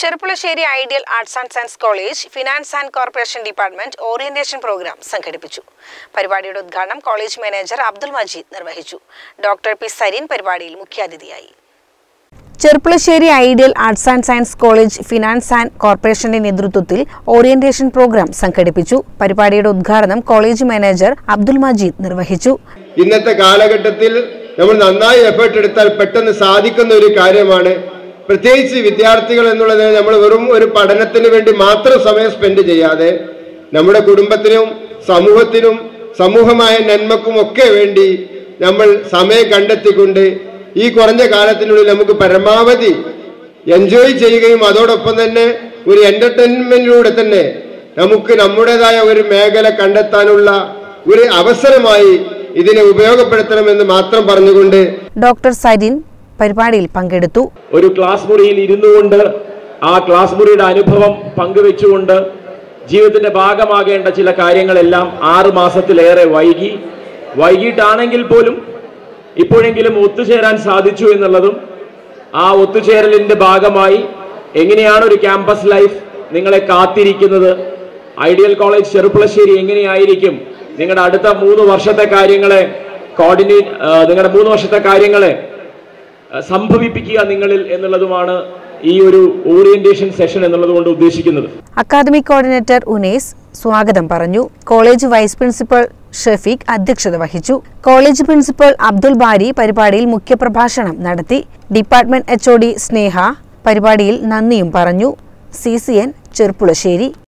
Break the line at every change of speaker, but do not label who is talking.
Cherpulassery ideal arts and science college finance and corporation department orientation programme സംഘടിപ്പിച്ചു പരിപാടിയുടെ ഉദ്ഘാടനം college manager Abdul Majeed നിർവഹിച്ചു doctor P Sarin പരിപാടിയിൽ മുഖ്യാതിഥിയായി Cherpulassery ideal arts and science college finance and കോർപ്പറേഷന്റെ നേതൃത്വത്തിൽ ഓറിയന്റേഷൻ പ്രോഗ്രാം സംഘടിപ്പിച്ചു പരിപാടിയുടെ ഉദ്ഘാടനം കോളേജ് മാനേജർ അബ്ദുൽ മജീദ് നിർവഹിച്ചു
ഇന്നത്തെ കാലഘട്ടത്തിൽ നമ്മൾ നന്നായി എഫേർട്ട് എടുത്താൽ പെട്ടെന്ന് സാധിക്കുന്ന ഒരു കാര്യമാണ് പ്രത്യേകിച്ച് വിദ്യാർത്ഥികൾ എന്നുള്ളത് നമ്മൾ വെറും ഒരു പഠനത്തിന് വേണ്ടി മാത്രം സമയം സ്പെൻഡ് ചെയ്യാതെ നമ്മുടെ കുടുംബത്തിനും സമൂഹത്തിനും സമൂഹമായ നന്മക്കും ഒക്കെ വേണ്ടി നമ്മൾ സമയം കണ്ടെത്തിക്കൊണ്ട് ഈ കുറഞ്ഞ കാലത്തിനുള്ളിൽ നമുക്ക് പരമാവധി എൻജോയ് ചെയ്യുകയും അതോടൊപ്പം തന്നെ ഒരു എന്റർടൈൻമെന്റിലൂടെ തന്നെ നമുക്ക് നമ്മുടേതായ ഒരു മേഖല കണ്ടെത്താനുള്ള ഒരു അവസരമായി ഇതിനെ ഉപയോഗപ്പെടുത്തണമെന്ന് മാത്രം പറഞ്ഞുകൊണ്ട്
ഡോക്ടർ സരീൻ പരിപാടിയിൽ പങ്കെടുത്തു
ഒരു ക്ലാസ് മുറിയിൽ ഇരുന്നു കൊണ്ട് ആ ക്ലാസ് മുറിയുടെ അനുഭവം പങ്കുവെച്ചുകൊണ്ട് ജീവിതത്തിന്റെ ഭാഗമാകേണ്ട ചില കാര്യങ്ങളെല്ലാം ആറ് മാസത്തിലേറെ വൈകി വൈകിട്ടാണെങ്കിൽ പോലും ഇപ്പോഴെങ്കിലും ഒത്തുചേരാൻ സാധിച്ചു എന്നുള്ളതും ആ ഒത്തുചേരലിന്റെ ഭാഗമായി എങ്ങനെയാണ് ഒരു ക്യാമ്പസ് ലൈഫ് നിങ്ങളെ കാത്തിരിക്കുന്നത് ഐഡിയൽ കോളേജ് ചെറുപ്പുളശ്ശേരി എങ്ങനെയായിരിക്കും നിങ്ങളുടെ അടുത്ത മൂന്ന് വർഷത്തെ കാര്യങ്ങളെ കോർഡിനേറ്റ് നിങ്ങളുടെ മൂന്ന് വർഷത്തെ കാര്യങ്ങളെ അഹ് സംഭവിപ്പിക്കുക നിങ്ങളിൽ എന്നുള്ളതുമാണ് ഈ ഒരു ഓറിയന്റേഷൻ സെഷൻ എന്നുള്ളത് കൊണ്ട് ഉദ്ദേശിക്കുന്നത്
അക്കാദമിക് കോർഡിനേറ്റർ ഉനേസ് സ്വാഗതം പറഞ്ഞു കോളേജ് വൈസ് പ്രിൻസിപ്പൽ ഷഫീഖ് അധ്യക്ഷത വഹിച്ചു കോളേജ് പ്രിൻസിപ്പൽ അബ്ദുൽ ബാരി പരിപാടിയിൽ മുഖ്യപ്രഭാഷണം നടത്തി ഡിപ്പാർട്ട്മെന്റ് എച്ച് സ്നേഹ പരിപാടിയിൽ നന്ദിയും പറഞ്ഞു സി സി എൻ ചെറുപ്പുളശ്ശേരി